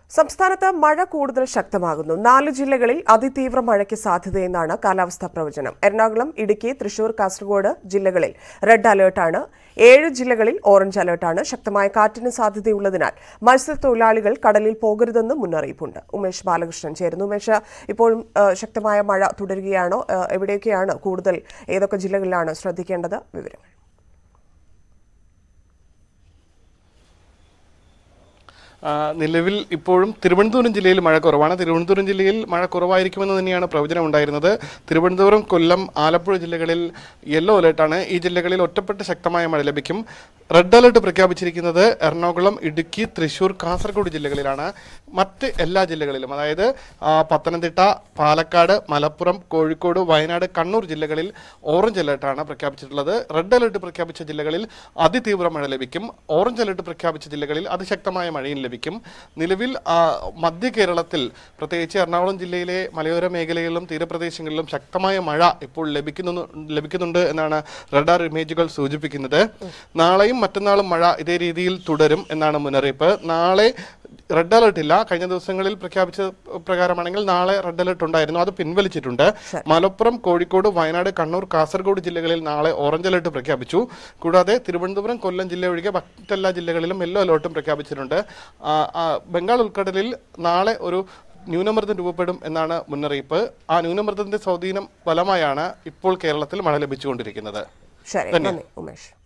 സംസ്ഥാനത്ത് മഴ കൂടുതൽ ശക്തമാകുന്നു നാല് ജില്ലകളിൽ അതിതീവ്ര മഴയ്ക്ക് സാധ്യതയെന്നാണ് കാലാവസ്ഥാ പ്രവചനം എറണാകുളം ഇടുക്കി തൃശൂർ കാസർഗോഡ് ജില്ലകളിൽ റെഡ് അലേർട്ടാണ് ഏഴ് ജില്ലകളിൽ ഓറഞ്ച് അലേർട്ടാണ് ശക്തമായ കാറ്റിന് സാധ്യതയുള്ളതിനാൽ മത്സ്യത്തൊഴിലാളികൾ കടലിൽ പോകരുതെന്ന് മുന്നറിയിപ്പുണ്ട് ഉമേഷ് ബാലകൃഷ്ണൻ ചേരുന്നു ഉമേഷ് ഇപ്പോഴും ആ, ശക്തമായ മഴ തുടരുകയാണോ ആ, എവിടെയൊക്കെയാണ് കൂടുതൽ ഏതൊക്കെ ജില്ലകളിലാണ് ശ്രദ്ധിക്കേണ്ടത് വിവരങ്ങൾ ആ, നിലവിൽ ഇപ്പോഴും തിരുവനന്തപുരം ജില്ലയിൽ മഴ കുറവാണ് തിരുവനന്തപുരം ജില്ലയിൽ മഴ കുറവായിരിക്കുമെന്ന് തന്നെയാണ് പ്രവചനം ഉണ്ടായിരുന്നത് തിരുവനന്തപുരം കൊല്ലം ആലപ്പുഴ ജില്ലകളിൽ യെല്ലോ അലേർട്ടാണ് ഈ ജില്ലകളിൽ ഒറ്റപ്പെട്ട ശക്തമായ മഴ ലഭിക്കും റെഡ് അലേർട്ട് പ്രഖ്യാപിച്ചിരിക്കുന്നത് എറണാകുളം ഇടുക്കി തൃശൂർ കാസർഗോഡ് ജില്ലകളിലാണ് മറ്റ് എല്ലാ ജില്ലകളിലും അതായത് ആ, പത്തനംതിട്ട പാലക്കാട് മലപ്പുറം കോഴിക്കോട് വയനാട് കണ്ണൂർ ജില്ലകളിൽ ഓറഞ്ച് അലേർട്ടാണ് പ്രഖ്യാപിച്ചിട്ടുള്ളത് റെഡ് അലേർട്ട് പ്രഖ്യാപിച്ച ജില്ലകളിൽ അതിതീവ്ര മഴ ലഭിക്കും ഓറഞ്ച് അലേർട്ട് പ്രഖ്യാപിച്ച ജില്ലകളിൽ അതിശക്തമായ മഴയും ലഭിക്കും നിലവിൽ ആ, മധ്യ കേരളത്തിൽ പ്രത്യേകിച്ച് എറണാകുളം ജില്ലയിലെ മലയോര മേഖലകളിലും തീരപ്രദേശങ്ങളിലും ശക്തമായ മഴ ഇപ്പോൾ ലഭിക്കുന്നു ലഭിക്കുന്നുണ്ട് എന്നാണ് റഡാർ ഇമേജുകൾ സൂചിപ്പിക്കുന്നത് നാളെയും മറ്റന്നാളും മഴ ഇതേ രീതിയിൽ തുടരും എന്നാണ് മുന്നറിയിപ്പ് നാളെ റെഡ് അലർട്ട് ഇല്ല കഴിഞ്ഞ ദിവസങ്ങളിൽ പ്രഖ്യാപിച്ച പ്രകാരമാണെങ്കിൽ നാളെ റെഡ് അലർട്ട് ഉണ്ടായിരുന്നു അത് പിൻവലിച്ചിട്ടുണ്ട് മലപ്പുറം കോഴിക്കോട് വയനാട് കണ്ണൂർ കാസർഗോഡ് ജില്ലകളിൽ നാളെ ഓറഞ്ച് അലർട്ട് പ്രഖ്യാപിച്ചു കൂടാതെ തിരുവനന്തപുരം കൊല്ലം ജില്ല ഒഴികെ മറ്റെല്ലാ ജില്ലകളിലും യെല്ലോ അലർട്ടും പ്രഖ്യാപിച്ചിട്ടുണ്ട് ആ, ആ, ബംഗാൾ ഉൾക്കടലിൽ നാളെ ഒരു ന്യൂനമർദ്ദം രൂപപ്പെടും എന്നാണ് മുന്നറിയിപ്പ് ആ ന്യൂനമർദ്ദത്തിന്റെ സ്വാധീനം ഫലമായാണ് ഇപ്പോൾ കേരളത്തിൽ മഴ ലഭിച്ചുകൊണ്ടിരിക്കുന്നത് ശരി നന്ദി ഉമേഷ്